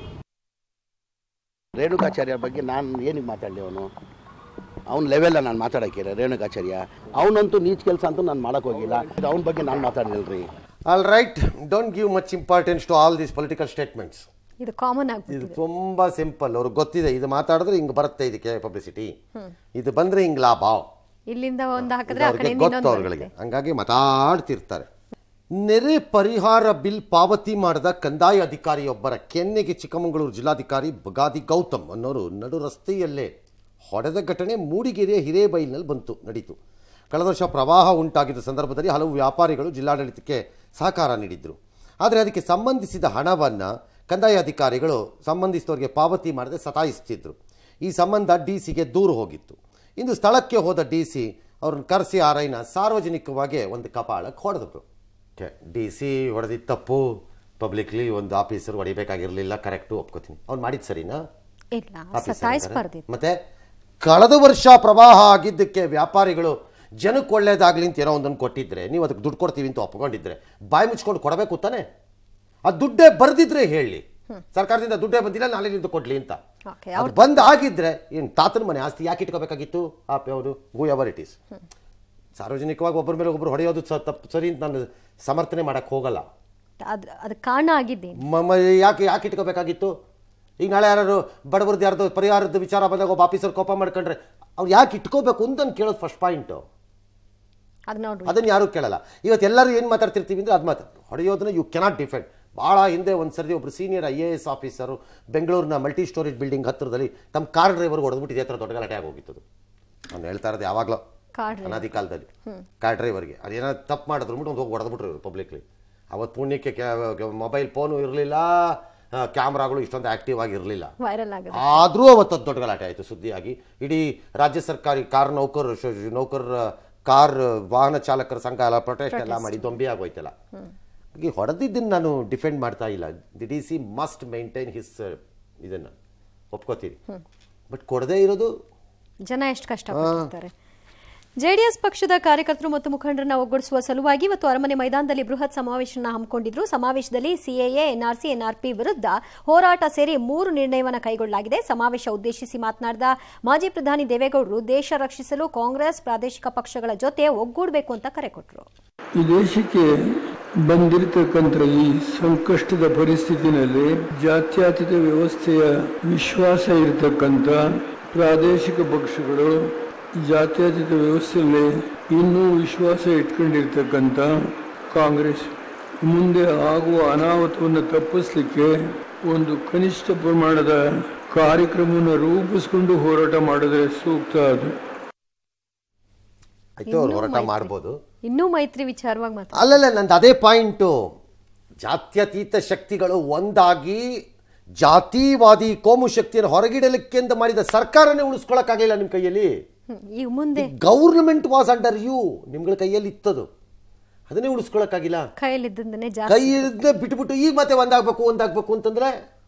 ರೇಣುಕಾಚಾರ್ಯ ಬಗ್ಗೆ ನಾನು ಏನಕ್ಕೆ ಮಾತಾಡಲಿ ಅವನು ಅವ್ನ ಲೆವೆಲ್ಲ ನಾನು ಮಾತಾಡೋಕ್ಕಿಲ್ಲ ರೇಣುಕಾಚಾರ್ಯ ಅವನಂತೂ ನೀಚ್ ಕೆಲಸ ಅಂತೂ ನಾನು ಮಾಡೋಕೆ ಹೋಗಿಲ್ಲ ಅವನ ಬಗ್ಗೆ ನಾನು ಮಾತಾಡಲಿಲ್ಲ ರೀ all right don't give much importance to all these political statements ಇದು ಕಾಮನ್ ಇದು ಆಗ್ಬಿಟ್ಟಿದೆ ತುಂಬಾ ಸಿಂಪಲ್ ಅವ್ರಿಗೆ ಗೊತ್ತಿದೆ ಇದು ಮಾತಾಡಿದ್ರೆ ಹಿಂಗೆ ಬರುತ್ತೆ ಇದಕ್ಕೆ ಪಬ್ಲಿಸಿಟಿ ಹ್ಮ್. ಇದು ಬಂದ್ರೆ ಹಿಂಗ್ ಲಾಭ ಇಲ್ಲಿಂದ ಒಂದು ಇದು ಹಾಕಿದ್ರೆ ಆ ಅವ್ರಿಗೆ ಕಡೆಯಿಂದ ಗೊತ್ತು ಇನ್ನೊಂದು ಅವ್ರುಗಳಿಗೆ ಹಂಗಾಗಿ ಮಾತಾಡ್ತಿರ್ತಾರೆ ನೆರೆ ಪರಿಹಾರ ಬಿಲ್ ಪಾವತಿ ಮಾಡಿದ ಕಂದಾಯ ಅಧಿಕಾರಿಯೊಬ್ಬರ ಕೆನ್ನೆಗೆ ಚಿಕ್ಕಮಗಳೂರು ಜಿಲ್ಲಾಧಿಕಾರಿ ಬಗಾದಿ ಗೌತಮ್ ಅನ್ನೋರು ನಡು ರಸ್ತೆಯಲ್ಲೇ ಹೊಡೆದ ಘಟನೆ ಮೂಡಿಗೆರೆಯ ಹಿರೇಬೈಲ್ನಲ್ಲಿ ಬಂತು ನಡೀತು ಕಳೆದ ವರ್ಷ ಪ್ರವಾಹ ಉಂಟಾಗಿದ್ದ ಸಂದರ್ಭದಲ್ಲಿ ಹಲವು ವ್ಯಾಪಾರಿಗಳು ಜಿಲ್ಲಾಡಳಿತಕ್ಕೆ ಸಹಕಾರ ನೀಡಿದ್ರು ಆದರೆ ಅದಕ್ಕೆ ಸಂಬಂಧಿಸಿದ ಹಣವನ್ನು ಕಂದಾಯ ಅಧಿಕಾರಿಗಳು ಸಂಬಂಧಿಸಿದವರಿಗೆ ಪಾವತಿ ಮಾಡದೆ ಸತಾಯಿಸ್ತಿದ್ರು ಈ ಸಂಬಂಧ ಡಿ ಸಿಗೆ ದೂರು ಹೋಗಿತ್ತು ಇಂದು ಸ್ಥಳಕ್ಕೆ ಹೋದ ಡಿ ಸಿ ಅವ್ರನ್ನ ಕರೆಸಿ ಆರೈನ ಸಾರ್ವಜನಿಕವಾಗಿ ಒಂದು ಕಪಾಳಕ್ಕೆ ಹೊಡೆದ್ರು ಡಿ ಸಿ ಹೊಡೆದಿದ್ದ ತಪ್ಪು ಪಬ್ಲಿಕ್ಲಿ ಒಂದು ಆಫೀಸರ್ ಹೊಡಿಬೇಕಾಗಿರಲಿಲ್ಲ ಕರೆಕ್ಟು ಒಪ್ಕೋತೀನಿ ಅವ್ನು ಮಾಡಿದ್ದು ಸರಿನಾ ಇಲ್ಲ ಆಫೀಸರ್ ಸತಾಯಿಸ್ಬಾರ್ದು ಅಂತಾರೆ. ಮತ್ತೆ ಕಳೆದ ವರ್ಷ ಪ್ರವಾಹ ಆಗಿದ್ದಕ್ಕೆ ವ್ಯಾಪಾರಿಗಳು ಜನಕ್ಕೆ ಒಳ್ಳೇದಾಗ್ಲಿ ಅಂತ ಏನೋ ಒಂದನ್ನು ಕೊಟ್ಟಿದ್ರೆ ನೀವು ಅದಕ್ಕೆ ದುಡ್ಡು ಕೊಡ್ತೀವಿ ಅಂತ ಒಪ್ಕೊಂಡಿದ್ರೆ ಬಾಯಿ ಮುಚ್ಕೊಂಡು ಕೊಡಬೇಕು ತಾನೆ ಆ ದುಡ್ಡೇ ಬರ್ದಿದ್ರೆ ಹೇಳಿ ಸರ್ಕಾರದಿಂದ ದುಡ್ಡೇ ಬಂದಿಲ್ಲ ನಾಳೆನಿಂದ ಕೊಡ್ಲಿ ಅಂತ ಓಕೆ ಅದು ಬಂದ್ ಆಗಿದ್ರೆ ಏನು ತಾತನ ಮನೆ ಆಸ್ತಿ ಯಾಕೆ ಇಟ್ಕೋಬೇಕಾಗಿತ್ತು ಆ ಯಾವುದು ಹೂ ಎವರ್ ಇಟ್ ಈಸ್ ಸಾರ್ವಜನಿಕವಾಗಿ ಒಬ್ಬರ ಮೇಲೆ ಒಬ್ಬರು ಹೊಡೆಯೋದು ಸ ತಪ್ಪು ಸರಿ ಅಂತ ನಾನು ಸಮರ್ಥನೆ ಮಾಡಕ್ಕೆ ಹೋಗಲ್ಲ ಅದ್ರ ಅದಕ್ಕೆ ಕಾರಣ ಆಗಿದ್ದೇನೆ ಮ- ಮ- ಯಾಕೆ ಯಾಕೆ ಇಟ್ಕೋಬೇಕಾಗಿತ್ತು ಈಗ ನಾಳೆ ಯಾರು ಬಡವರದ್ದು ಯಾರ್ದು ಪರಿಹಾರದ ವಿಚಾರ ಬಂದಾಗ ಒಬ್ಬ ಆಫೀಸರ್ ಕೋಪ ಮಾಡ್ಕೊಂಡ್ರೆ ಅವ್ರು ಯಾಕೆ ಇಟ್ಕೋಬೇಕು ಅಂತ ನಾನು ಕೇಳೋದು ಫಸ್ಟ್ ಪಾಯಿಂಟು ಅದನ್ನ ನೋಡ್ರಿ ಅದನ್ನು ಯಾರೂ ಕೇಳಲ್ಲ ಇವತ್ತು ಎಲ್ಲರೂ ಏನು ಮಾತಾಡ್ತಿರ್ತೀವಿ ಅಂದರೆ ಅದು ಮಾತಾಡ್ತಾರೆ ಹೊಡೆಯೋದನ್ನ ಯು ಕೆನಾಟ್ ಡಿಫೆಂಡ್ ಭಾಳ ಹಿಂದೆ ಒಂದು ಸರ್ತಿ ಒಬ್ಬರು senior I A S officer ಬೆಂಗಳೂರಿನ ಮಲ್ಟಿ ಸ್ಟೋರೇಜ್ ಬಿಲ್ಡಿಂಗ್ ಹತ್ತಿರದಲ್ಲಿ ತಮ್ಮ ಕಾರ್ ಡ್ರೈವರ್ಗೆ ಹೊಡೆದ್ಬಿಟ್ಟು ಇದೇ ಥರ ದೊಡ್ಡ ಗಲಾಟೆ ಆಗೋಗಿತ್ತು ನಾನು ಹೇಳ್ತಾ ಇರೋದು ಯಾವಾಗಲೂ ಕಾರ್ driver. ಅನಾದಿ ಕಾಲದಲ್ಲಿ ಕಾರ್ ಡ್ರೈವರ್ಗೆ ಅದೇನೋ ತಪ್ಪು ಮಾಡಿದ್ರು ಬಿಟ್ಟು ಒಂದು ಹೋಗಿ ಹೊಡೆದ್ಬಿಟ್ರು ಇವರು ಪಬ್ಲಿಕ್ಲಿ ಅವತ್ತು ಪುಣ್ಯಕ್ಕೆ ಮೊಬೈಲ್ ಫೋನು ಇರಲಿಲ್ಲ ಕ್ಯಾಮ್ರಾಗಳು ಇಷ್ಟೊಂದು ಆ್ಯಕ್ಟಿವ್ ಆಗಿರಲಿಲ್ಲ ವೈರಲ್ ಆಗಿದೆ ಆದರೂ ಅವತ್ತು ಅದು ದೊಡ್ಡ ಗಲಾಟೆ ಆಯಿತು ಸುದ್ದಿಯಾಗಿ ಇಡೀ ರಾಜ್ಯ ಸರ್ಕಾರಿ ಕಾರ್ ನೌಕರ ನೌಕರರ ಕಾರ್ ವಾಹನ ಚಾಲಕರ ಸಂಘ ಎಲ್ಲ ಪ್ರೊಟೆಸ್ಟ್ ಎಲ್ಲ ಮಾಡಿ ದೊಂಬಿ ಆಗೋಯ್ತಲ್ಲ ಹಾಗೆ ಹೊಡೆದಿದ್ದನ್ನು ನಾನು ಡಿಫೆಂಡ್ ಮಾಡ್ತಾ ಇಲ್ಲ the D C must maintain his ಇದನ್ನು ಒಪ್ಕೋತೀವಿ ಬಟ್ ಕೊಡದೇ ಇರೋದು ಜನ ಎಷ್ಟು ಕಷ್ಟಪಟ್ಟಿರ್ತಾರೆ ಜೆಡಿಎಸ್ ಪಕ್ಷದ ಕಾರ್ಯಕರ್ತರು ಮತ್ತು ಮುಖಂಡರನ್ನ ಒಗ್ಗೂಡಿಸುವ ಸಲುವಾಗಿ ಇವತ್ತು ಅರಮನೆ ಮೈದಾನದಲ್ಲಿ ಬೃಹತ್ ಸಮಾವೇಶನ ಹಮ್ಮಿಕೊಂಡಿದ್ರು ಸಮಾವೇಶದಲ್ಲಿ ಸಿಎಎ ಎನ್ಆರ್ಸಿ ಎನ್ಆರ್ಪಿ ವಿರುದ್ಧ ಹೋರಾಟ ಸೇರಿ ಮೂರು ನಿರ್ಣಯವನ್ನು ಕೈಗೊಳ್ಳಲಾಗಿದೆ ಸಮಾವೇಶ ಉದ್ದೇಶಿಸಿ ಮಾತನಾಡಿದ ಮಾಜಿ ಪ್ರಧಾನಿ ದೇವೇಗೌಡರು ದೇಶ ರಕ್ಷಿಸಲು ಕಾಂಗ್ರೆಸ್ ಪ್ರಾದೇಶಿಕ ಪಕ್ಷಗಳ ಜೊತೆ ಒಗ್ಗೂಡಬೇಕು ಅಂತ ಕರೆ ಕೊಟ್ಟರು ಈ ದೇಶಕ್ಕೆ ಬಂದಿರತಕ್ಕಂಥ ಈ ಸಂಕಷ್ಟದ ಪರಿಸ್ಥಿತಿನಲ್ಲಿ ಜಾತ್ಯತೀತ ವ್ಯವಸ್ಥೆಯ ವಿಶ್ವಾಸ ಇರತಕ್ಕಂಥ ಪ್ರಾದೇಶಿಕ ಪಕ್ಷಗಳು ಜಾತ್ಯತೀತ ವ್ಯವಸ್ಥೆಯಲ್ಲಿ ಇನ್ನೂ ವಿಶ್ವಾಸ ಇಟ್ಕೊಂಡಿರ್ತಕ್ಕಂಥ ಕಾಂಗ್ರೆಸ್ ಮುಂದೆ ಆಗುವ ಅನಾಹುತವನ್ನು ತಪ್ಪಿಸಲಿಕ್ಕೆ ಒಂದು ಕನಿಷ್ಠ ಪ್ರಮಾಣದ ಕಾರ್ಯಕ್ರಮವನ್ನು ರೂಪಿಸಿಕೊಂಡು ಹೋರಾಟ ಮಾಡಿದ್ರೆ ಸೂಕ್ತ ಅದು ಆಯ್ತು ಅವ್ರು ಹೋರಾಟ ಮಾಡ್ಬೋದು ಇನ್ನೂ ಮೈತ್ರಿ ವಿಚಾರವಾಗಿ ಮಾತಾಡ ಅಲ್ಲಲ್ಲ ನಂದು ಅದೇ ಪಾಯಿಂಟು ಜಾತ್ಯತೀತ ಶಕ್ತಿಗಳು ಒಂದಾಗಿ ಜಾತಿವಾದಿ ಕೋಮು ಶಕ್ತಿಯನ್ನು ಹೊರಗಿಡಲಿಕ್ಕೆ ಅಂತ ಮಾಡಿದ ಸರ್ಕಾರನೇ ಉಳಿಸ್ಕೊಳಕ್ಕಾಗಲಿಲ್ಲ ನಿಮ್ಮ ಕೈಯಲ್ಲಿ ಈಗ ಮುಂದೆ ಗೌರ್ಮೆಂಟ್ ವಾಸ್ ಅಂಡರ್ ಯು ನಿಮ್ಗಳ ಕೈಯಲ್ಲಿ ಇತ್ತದು ಅದನ್ನೇ ಉಳಿಸ್ಕೊಳಕ್ಕಾಗಿಲ್ಲ ಕೈಯಲ್ಲಿದ್ದನ್ನೇ ಕೈ ಜಾಸ್ತಿ ಇಲ್ಲದೆ ಬಿಟ್ಬಿಟ್ಟು ಈಗ ಮತ್ತೆ ಒಂದಾಗಬೇಕು ಒಂದಾಗಬೇಕು ಅಂತಂದ್ರೆ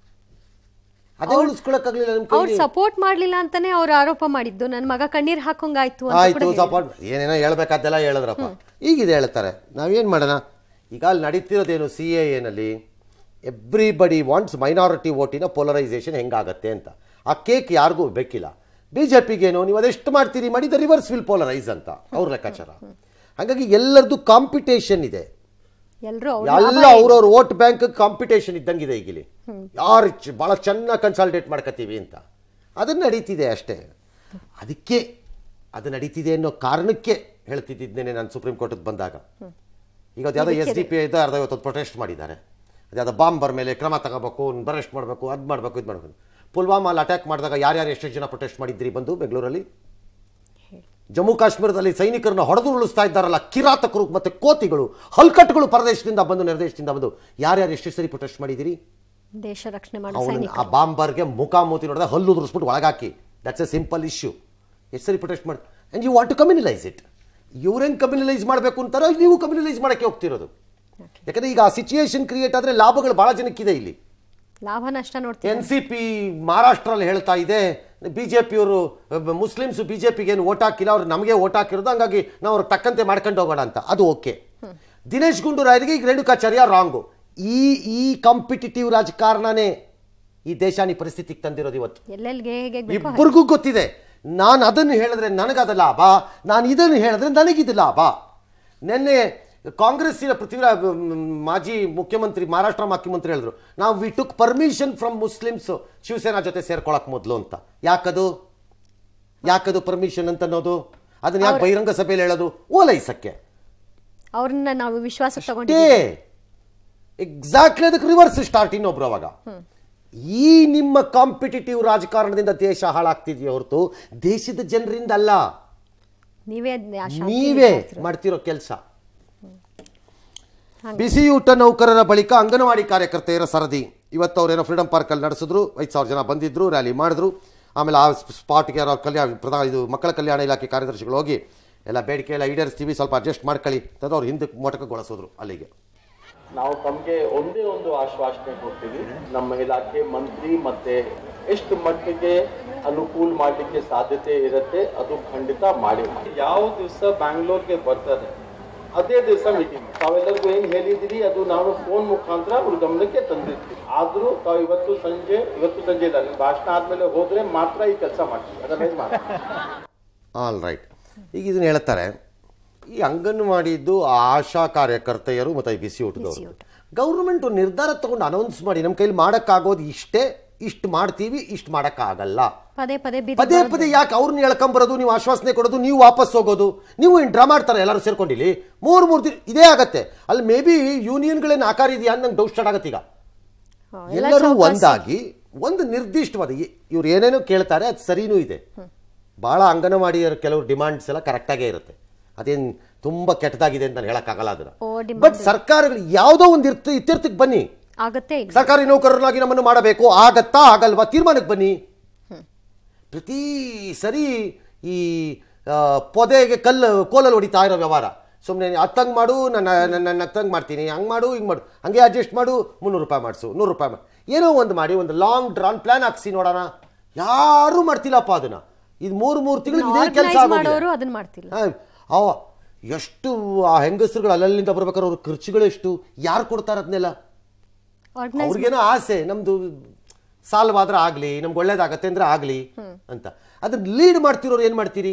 ಅದೇ ಉಳಿಸ್ಕೊಳಕ್ಕಾಗಲಿಲ್ಲ ನಿಮ್ಮ ಅವ್ರು ಕೈಯಲ್ಲಿ ಸಪೋರ್ಟ್ ಮಾಡ್ಲಿಲ್ಲ ಅಂತಾನೆ ಅವ್ರು ಆರೋಪ ಮಾಡಿದ್ದು ನನ್ನ ಮಗ ಕಣ್ಣೀರ್ ಹಾಕೋಂಗಾಯ್ತು ಅಂತ ಕೂಡ ಆಯ್ತು ಹೇಳಿದ್ರು. ಸಪೋರ್ಟ್ ಏನೇನೋ ಹೇಳ್ಬೇಕಾದ್ದೆಲ್ಲ ಹೇಳಿದ್ರಪ್ಪ ಈಗಿದೆ ಹೇಳ್ತಾರೆ ನಾವೇನು ಮಾಡೋಣ ಈಗ ಅಲ್ಲಿ ನಡೀತಿರೋದೇನು ಸಿ ಎ ಎನಲ್ಲಿ ಎವ್ರಿಬಡಿ ವಾಂಟ್ಸ್ ಮೈನಾರಿಟಿ ವೋಟಿನ ಪೋಲರೈಸೇಷನ್ ಹೆಂಗಾಗತ್ತೆ ಅಂತ ಆ ಕೇಕ್ ಯಾರಿಗೂ ಬೇಕಿಲ್ಲ ಬಿ ಜೆ ಪಿಗೇನು ನೀವು ಅದೆಷ್ಟು ಮಾಡ್ತೀರಿ ಮಾಡಿ ದ ರಿವರ್ಸ್ ವಿಲ್ ಪೋಲರೈಸ್ ಅಂತ ಅವ್ರ ಲೆಕ್ಕಾಚಾರ ಹಾಗಾಗಿ ಎಲ್ಲರದ್ದು ಕಾಂಪಿಟೇಷನ್ ಇದೆ ಎಲ್ರು ಅವ್ರ ಎಲ್ಲ ಅವ್ರವ್ರ ವೋಟ್ ಬ್ಯಾಂಕ್ ಕಾಂಪಿಟೇಷನ್ ಇದ್ದಂಗಿದೆ ಈಗ ಇಲ್ಲಿ ಯಾರು ಚ- ಭಾಳ ಚೆನ್ನಾಗಿ ಕನ್ಸಾಲ್ಟೇಟ್ ಮಾಡ್ಕೋತೀವಿ ಅಂತ ಅದನ್ನ ನಡೀತಿದೆ ಅಷ್ಟೇ ಅದಕ್ಕೆ ಅದು ನಡೀತಿದೆ ಅನ್ನೋ ಕಾರಣಕ್ಕೆ ಹೇಳ್ತಿದ್ದೇನೆ ನಾನು ಸುಪ್ರೀಂ ಕೋರ್ಟಿಗೆ ಬಂದಾಗ ಈಗ ಅದು ಯಾವುದೋ ಎಸ್ ಡಿ ಪಿ ಐದು ಅರ್ಧ ಇವತ್ತು ಪ್ರೊಟೆಸ್ಟ್ ಮಾಡಿದ್ದಾರೆ ಅದ್ಯಾವುದೋ ಬಾಂಬರ್ ಮೇಲೆ ಕ್ರಮ ತಗೋಬೇಕು ಅರೆಸ್ಟ್ ಮಾಡಬೇಕು ಅದು ಮಾಡಬೇಕು ಇದು ಮಾಡಬೇಕು ಪುಲ್ವಾಮಾಲ್ ಅಟ್ಯಾಕ್ ಮಾಡಿದಾಗ ಯಾರ್ಯಾರು ಎಷ್ಟೆಷ್ಟು ಜನ ಪ್ರೊಟೆಸ್ಟ್ ಮಾಡಿದ್ರಿ ಬಂದು ಬೆಂಗಳೂರಲ್ಲಿ ಜಮ್ಮು ಕಾಶ್ಮೀರದಲ್ಲಿ ಸೈನಿಕರನ್ನ ಹೊಡೆದು ಉಳಿಸ್ತಾ ಇದ್ದಾರಲ್ಲ ಕಿರಾತಕರು ಮತ್ತೆ ಕೋತಿಗಳು ಹಲ್ಕಟ್ಟುಗಳು ಪರದೇಶದಿಂದ ಬಂದು ನೆರದೇಶದಿಂದ ಬಂದು ಯಾರ್ಯಾರು ಎಷ್ಟೆಷ್ಟು ಸರಿ ಪ್ರೊಟೆಸ್ಟ್ ಮಾಡಿದಿರಿ ದೇಶ ರಕ್ಷಣೆ ಮಾಡೋ ಅವನು ಸೈನಿಕ ಆ ಬಾಂಬರ್ಗೆ ಮುಖಾಮೂತಿ ನೋಡಿದ್ರೆ ಹಲ್ಲು ಉದುರಿಸ್ಬಿಟ್ಟು ಒಳಗಾಕಿ ದಟ್ಸ್ ಎ ಸಿಂಪಲ್ ಇಶ್ಯೂ ಎಷ್ಟು ಸರಿ ಪ್ರೊಟೆಸ್ಟ್ ಮಾಡಿ and you want to communalise it ಇವ್ರೇನು ಕಮ್ಯುನಲೈಸ್ ಮಾಡಬೇಕು ಅಂತಾರೋ ನೀವು ಕಮ್ಯುನಲೈಸ್ ಮಾಡೋಕ್ಕೆ ಹೋಗ್ತಿರೋದು ಯಾಕಂದ್ರೆ ಈಗ ಆ ಸಿಚುಯೇಷನ್ ಕ್ರಿಯೇಟ್ ಆದರೆ ಲಾಭಗಳು ಭಾಳ ಜನಕ್ಕಿದೆ ಇಲ್ಲಿ ಲಾಭ ನಷ್ಟ ನೋಡ್ತೀವಿ ಎನ್ ಸಿ ಪಿ ಮಹಾರಾಷ್ಟ್ರಲ್ಲಿ ಹೇಳ್ತಾ ಇದೆ ಬಿ ಜೆ ಪಿಯವರು ಮುಸ್ಲಿಮ್ಸ್ ಬಿ ಜೆ ಪಿಗೆ ಏನು ಓಟ್ ಹಾಕಿಲ್ಲ ಅವ್ರು ನಮಗೆ ಓಟ್ ಹಾಕಿರೋದು ಹಂಗಾಗಿ ನಾವು ಅವ್ರಿಗೆ ತಕ್ಕಂತೆ ಮಾಡ್ಕೊಂಡು ಹೋಗೋಣ ಅಂತ ಅದು ಓಕೆ ದಿನೇಶ್ ಗುಂಡೂರಾಯರಿಗೆ ಈಗ ರೇಣುಕಾಚಾರ್ಯ ರಾಂಗು ಈ ಈ ಕಾಂಪಿಟಿಟಿವ್ ರಾಜಕಾರಣನೇ ಈ ದೇಶಾನಿ ಪರಿಸ್ಥಿತಿಗೆ ತಂದಿರೋದು ಇವತ್ತು ಎಲ್ಲೆಲ್ಗೆ ಹೇಗೆ ಬೇಕೋ ಹಾಗೆ. ಇಬ್ಬರಿಗೂ ಗೊತ್ತಿದೆ ನಾನು ಅದನ್ನು ಹೇಳಿದ್ರೆ ನನಗದ ಲಾಭ ನಾನು ಇದನ್ನು ಹೇಳಿದ್ರೆ ನನಗಿದು ಲಾಭ ನಿನ್ನೆ ಕಾಂಗ್ರೆಸ್ಸಿನ ಪೃಥ್ವಿರಾಜ್ ಮ್, ಮಾಜಿ ಮುಖ್ಯಮಂತ್ರಿ ಮಹಾರಾಷ್ಟ್ರ ಮುಖ್ಯಮಂತ್ರಿ ಹೇಳಿದ್ರು ನಾವು we took permission from Muslims Shiv Sena ಜೊತೆ ಸೇರ್ಕೊಳಕ್ ಮೊದಲು ಅಂತ ಯಾಕದು ಯಾಕದು ಪರ್ಮಿಷನ್ ಅಂತ ಅನ್ನೋದು ಅದನ್ನ ಯಾಕೆ ಬಹಿರಂಗ ಸಭೆಯಲ್ಲಿ ಹೇಳೋದು ಓಲೈಸಕ್ಕೆ ಅವ್ರನ್ನ ನಾವು ವಿಶ್ವಾಸಕ್ಕೆ ಏ ತಗೊಂಡಿದ್ದೀವಿ ಎಕ್ಸಾಕ್ಟ್ಲಿ ಅದಕ್ಕೆ ರಿವರ್ಸ್ ಸ್ಟಾರ್ಟ್ ಇನ್ನೊಬ್ರು ಅವಾಗ ಈ ನಿಮ್ಮ ಕಾಂಪಿಟಿಟಿವ್ ರಾಜಕಾರಣದಿಂದ ದೇಶ ಹಾಳಾಗ್ತಿದೆಯೇ ಹೊರತು ದೇಶದ ಜನರಿಂದ ಅಲ್ಲ ನೀವೇ ಆ ಶಾಂತಿ ನೀವೇ ಮಾಡ್ತಿರೋದು. ಮಾಡ್ತಿರೋ ಕೆಲಸ ಹಂಗೆ. ಬಿಸಿಯೂಟ ನೌಕರರ ಬಳಿಕ ಅಂಗನವಾಡಿ ಕಾರ್ಯಕರ್ತೆಯರ ಸರದಿ ಇವತ್ತು ಅವ್ರೇನೋ ಫ್ರೀಡಂ ಪಾರ್ಕಲ್ಲಿ ನಡೆಸಿದ್ರು ಐದು ಸಾವಿರ ಜನ ಬಂದಿದ್ರು ರ್ಯಾಲಿ ಮಾಡಿದ್ರು ಆಮೇಲೆ ಆ ಸ್ಪಾಟ್ಗೆ ಯಾರೋ ಕಲ್ಯಾಣ ಪ್ರಧಾನ ಇದು ಮಕ್ಕಳ ಕಲ್ಯಾಣ ಇಲಾಖೆ ಕಾರ್ಯದರ್ಶಿಗಳು ಹೋಗಿ ಎಲ್ಲ ಬೇಡಿಕೆ ಎಲ್ಲ ಈಡೇರಿಸ್ತೀವಿ ಸ್ವಲ್ಪ ಅಡ್ಜಸ್ಟ್ ಮಾಡ್ಕೊಳ್ಳಿ ಅಂತ ಅವ್ರು ಹಿಂದಕ್ಕೆ ಮೊಟಕಗೊಳಿಸಿದ್ರು ಅಲ್ಲಿಗೆ ನಾವು ತಮಗೆ ಒಂದೇ ಒಂದು ಆಶ್ವಾಸನೆ ಕೊಡ್ತೀವಿ ನಮ್ಮ ಇಲಾಖೆ ಮಂತ್ರಿ ಮತ್ತೆ ಎಷ್ಟು ಮಟ್ಟಿಗೆ ಅನುಕೂಲ ಮಾಡಲಿಕ್ಕೆ ಸಾಧ್ಯತೆ ಇರುತ್ತೆ ಅದು ಖಂಡಿತ ಮಾಡಿ ಯಾವ ದಿವಸ ಬ್ಯಾಂಗ್ಳೂರ್ಗೆ ಬರ್ತದೆ ಅದೇ ದಿವಸ ಮೀಟಿಂಗ್ ತಾವೆಲ್ಲರಿಗೂ ಏನ್ ಹೇಳಿದಿರಿ ಅದು ನಾವು ಫೋನ್ ಮುಖಾಂತರ ಅವ್ರ ಗಮನಕ್ಕೆ ತಂದಿರ್ತೀವಿ ಆದ್ರೂ ತಾವು ಇವತ್ತು ಸಂಜೆ ಇವತ್ತು ಸಂಜೆ ಇಲ್ಲ ನಿಮ್ ಭಾಷಣ ಆದ್ಮೇಲೆ ಹೋದ್ರೆ ಮಾತ್ರ ಈ ಕೆಲಸ ಮಾಡ್ತೀವಿ ಅದನ್ನೇನ್ ಮಾಡ್ತೀವಿ ಆಲ್ ರೈಟ್ ಈಗ ಇದನ್ನ ಹೇಳ್ತಾರೆ ಈ ಅಂಗನವಾಡಿದ್ದು ಆಶಾ ಕಾರ್ಯಕರ್ತೆಯರು ಮತ್ತು ಈ ಬಿಸಿ ಊಟದವರು ಗೌರ್ಮೆಂಟ್ ಒಂದು ನಿರ್ಧಾರ ತಗೊಂಡು ಅನೌನ್ಸ್ ಮಾಡಿ ನಮ್ಮ ಕೈಲಿ ಮಾಡೋಕ್ಕಾಗೋದು ಇಷ್ಟೇ ಇಷ್ಟು ಮಾಡ್ತೀವಿ ಇಷ್ಟು ಮಾಡೋಕ್ಕಾಗಲ್ಲ ಪದೇ ಪದೇ ಬಿದ್ದು ಪದೇ ಬರೋದು. ಪದೇ ಯಾಕೆ ಅವ್ರನ್ನ ಎಳ್ಕೊಂಬರೋದು ನೀವು ಆಶ್ವಾಸನೆ ಕೊಡೋದು ನೀವು ವಾಪಸ್ ಹೋಗೋದು ನೀವು ಇನ್ನು ಡ್ರಾ ಮಾಡ್ತಾರೆ ಎಲ್ಲರೂ ಸೇರ್ಕೊಂಡಿಲ್ಲಿ ಮೂರು ಮೂರು ದಿನ ಇದೇ ಆಗತ್ತೆ ಅಲ್ಲಿ ಮೇ ಬಿ ಯೂನಿಯನ್ಗಳೇನು ಆಕಾರ ಇದೆಯಾ ಅಂತ ನಂಗೆ ಡೌಟ್ ಸ್ಟಾರ್ಟ್ ಆಗತ್ತೆ ಈಗ ಎಲ್ಲ ಎಲ್ಲರೂ ಚೌಕಾಸಿ. ಒಂದಾಗಿ ಒಂದು ನಿರ್ದಿಷ್ಟವಾದ ಇ- ಇವ್ರು ಏನೇನೋ ಕೇಳ್ತಾರೆ ಅದು ಸರಿನೂ ಇದೆ ಭಾಳ ಅಂಗನವಾಡಿಯರ ಕೆಲವು ಡಿಮಾಂಡ್ಸ್ ಎಲ್ಲ ಕರೆಕ್ಟಾಗೇ ಇರುತ್ತೆ ಅದೇನು ತುಂಬ ಕೆಟ್ಟದಾಗಿದೆ ಅಂತ ನಾನು ಹೇಳೋಕ್ಕಾಗಲ್ಲ ಅದನ್ನ ಓ, demand ಬಟ್ ಸರ್ಕಾರಗಳು ಯಾವುದೋ ಒಂದು ಇರ್ತ ಇತ್ಯರ್ಥಕ್ಕೆ ಬನ್ನಿ ಆಗತ್ತೆ ಇಲ್ಲ ಸರ್ಕಾರಿ ನೌಕರರಾಗಿ ನಮ್ಮನ್ನು ಮಾಡಬೇಕು ಆಗತ್ತಾ ಆಗಲ್ವಾ ತೀರ್ಮಾನಕ್ಕೆ ಬನ್ನಿ ಪ್ರತಿ ಸರಿ ಈ ಆ, ಪೊದೆಗೆ ಕಲ್ಲು ಕೋಲಲ್ಲಿ ಹೊಡಿತಾ ಇರೋ ವ್ಯವಹಾರ ಸುಮ್ಮನೆ ಹತ್ತಂಗೆ ಮಾಡು ನನ್ನ ನನ್ನ ಹತ್ತಂಗೆ ಮಾಡ್ತೀನಿ ಹಂಗೆ ಮಾಡು ಹಿಂಗೆ ಮಾಡು ಹಂಗೆ ಅಡ್ಜಸ್ಟ್ ಮಾಡು ಮುನ್ನೂರು ರೂಪಾಯಿ ಮಾಡಿಸು ನೂರು ರೂಪಾಯಿ ಮಾಡಿ ಏನೋ ಒಂದು ಮಾಡಿ ಒಂದು ಲಾಂಗ್ ಡ್ರಾನ್ ಪ್ಲಾನ್ ಹಾಕ್ಸಿ ನೋಡೋಣ ಯಾರೂ ಮಾಡ್ತಿಲ್ಲಪ್ಪ ಅದನ್ನ ಇದು ಮೂರು ಮೂರು ತಿಂಗಳು ಇದೇ ಕೆಲಸ Organize ಮಾಡೋರು ಅದನ್ನ ಮಾಡ್ತಿಲ್ಲ ಅವ ಎಷ್ಟು ಆ ಹೆಂಗಸರುಗಳು ಅಲ್ಲಲ್ಲಿಂದ ಬರ್ಬೇಕಾದ್ರೆ ಅವ್ರ ಖರ್ಚುಗಳು ಎಷ್ಟು ಯಾರು ಕೊಡ್ತಾರೆ ಅದನ್ನೆಲ್ಲ Organize ಅವ್ರಿಗೇನೋ ಆಸೆ ನಮ್ದು ಸಾಲವಾದ್ರೆ ಆಗ್ಲಿ ನಮ್ಗೆ ಒಳ್ಳೇದಾಗತ್ತೆ ಅಂದ್ರೆ ಆಗ್ಲಿ ಅಂತ ಅದನ್ನ ಲೀಡ್ ಮಾಡ್ತಿರೋರು ಏನ್ ಮಾಡ್ತೀರಿ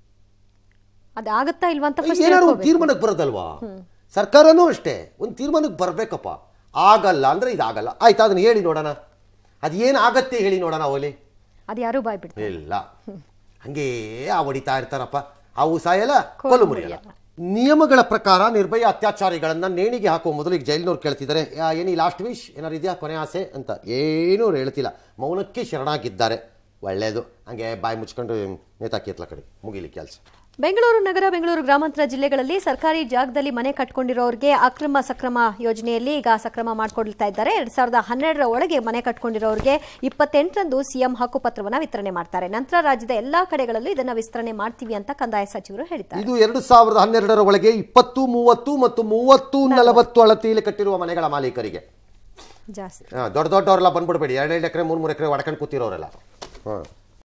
ಅದು ಆಗತ್ತಾ ಇಲ್ವಾ ಅಂತ first ಏನಾದ್ರು ಒಂದು ತಿಳ್ಕೊಬೇಕು. ತೀರ್ಮಾನಕ್ಕೆ ಬರೋದಲ್ವಾ ಸರ್ಕಾರನೂ ಅಷ್ಟೇ ಒಂದು ತೀರ್ಮಾನಕ್ಕೆ ಬರ್ಬೇಕಪ್ಪ ಆಗಲ್ಲ ಅಂದ್ರೆ ಇದಾಗಲ್ಲ ಆಯ್ತಾ ಅದನ್ನ ಹೇಳಿ ನೋಡೋಣ ಅದು ಏನು ಆಗತ್ತೆ ಹೇಳಿ ನೋಡೋಣ ಅವಲಿ ಅದು ಯಾರು ಬಾಯ್ ಬಿಡ್ತಾರೆ ಇಲ್ಲ ಹಂಗೇ ಆ ಹೊಡಿತಾ ಇರ್ತಾರಪ್ಪ ಅವು ಸಾಯಲ್ಲ ಕೊಲ್ಲು ಮುರಿಯಲ್ಲ ನಿಯಮಗಳ ಪ್ರಕಾರ ನಿರ್ಭಯ ಅತ್ಯಾಚಾರಿಗಳನ್ನ ನೇಣಿಗೆ ಹಾಕುವ ಮೊದಲು ಈಗ ಜೈಲಿನವ್ರು ಕೇಳ್ತಿದ್ದಾರೆ ಯಾ, ಏನಿ ಲಾಸ್ಟ್ ವಿಶ್ ಏನಾರು ಇದೆಯಾ ಕೊನೆ ಆಸೆ ಅಂತ ಏನೂ ಅವ್ರು ಹೇಳ್ತಿಲ್ಲ ಮೌನಕ್ಕೆ ಶರಣಾಗಿದ್ದಾರೆ ಒಳ್ಳೇದು ಹಂಗೆ ಬಾಯಿ ಮುಚ್ಕೊಂಡು ನೇತಾಕಿ ಎತ್ಲ ಕಡೆ ಮುಗಿಲಿ ಕೆಲಸ ಬೆಂಗಳೂರು ನಗರ ಬೆಂಗಳೂರು ಗ್ರಾಮಾಂತರ ಜಿಲ್ಲೆಗಳಲ್ಲಿ ಸರ್ಕಾರಿ ಜಾಗದಲ್ಲಿ ಮನೆ ಕಟ್ಕೊಂಡಿರೋರಿಗೆ ಅಕ್ರಮ ಸಕ್ರಮ ಯೋಜನೆಯಲ್ಲಿ ಈಗ ಸಕ್ರಮ ಮಾಡ್ಕೊಳ್ತಾ ಇದ್ದಾರೆ ಎರಡ್ ಸಾವಿರದ ಹನ್ನೆರಡರ ಒಳಗೆ ಮನೆ ಕಟ್ಕೊಂಡಿರೋರಿಗೆ ಇಪ್ಪತ್ತೆಂಟರಂದು ಸಿಎಂ ಹಕ್ಕುಪತ್ರವನ್ನ ವಿತರಣೆ ಮಾಡ್ತಾರೆ ನಂತರ ರಾಜ್ಯದ ಎಲ್ಲಾ ಕಡೆಗಳಲ್ಲೂ ಇದನ್ನ ವಿಸ್ತರಣೆ ಮಾಡ್ತೀವಿ ಅಂತ ಕಂದಾಯ ಸಚಿವರು ಹೇಳಿದ್ದಾರೆ ಇದು ಎರಡು ಸಾವಿರದ ಹನ್ನೆರಡರ ಒಳಗೆ ಇಪ್ಪತ್ತು ಮೂವತ್ತು ಮತ್ತು ಮೂವತ್ತು ನಲವತ್ತು ಅಳತೆಯಲ್ಲಿ ಕಟ್ಟಿರುವ ಮನೆಗಳ ಮಾಲೀಕರಿಗೆ ಜಾಸ್ತಿ ಹಾ, ದೊಡ್ಡ ದೊಡ್ಡವರೆಲ್ಲ ಬಂದ್ಬಿಡ್ಬೇಡಿ ಎರಡೆರಡು ಎಕರೆ ಮೂರು ಮೂರು ಎಕರೆ ಒಡ್ಕೊಂಡು ಕೂತಿರೋರೆಲ್ಲ ಹಾಂ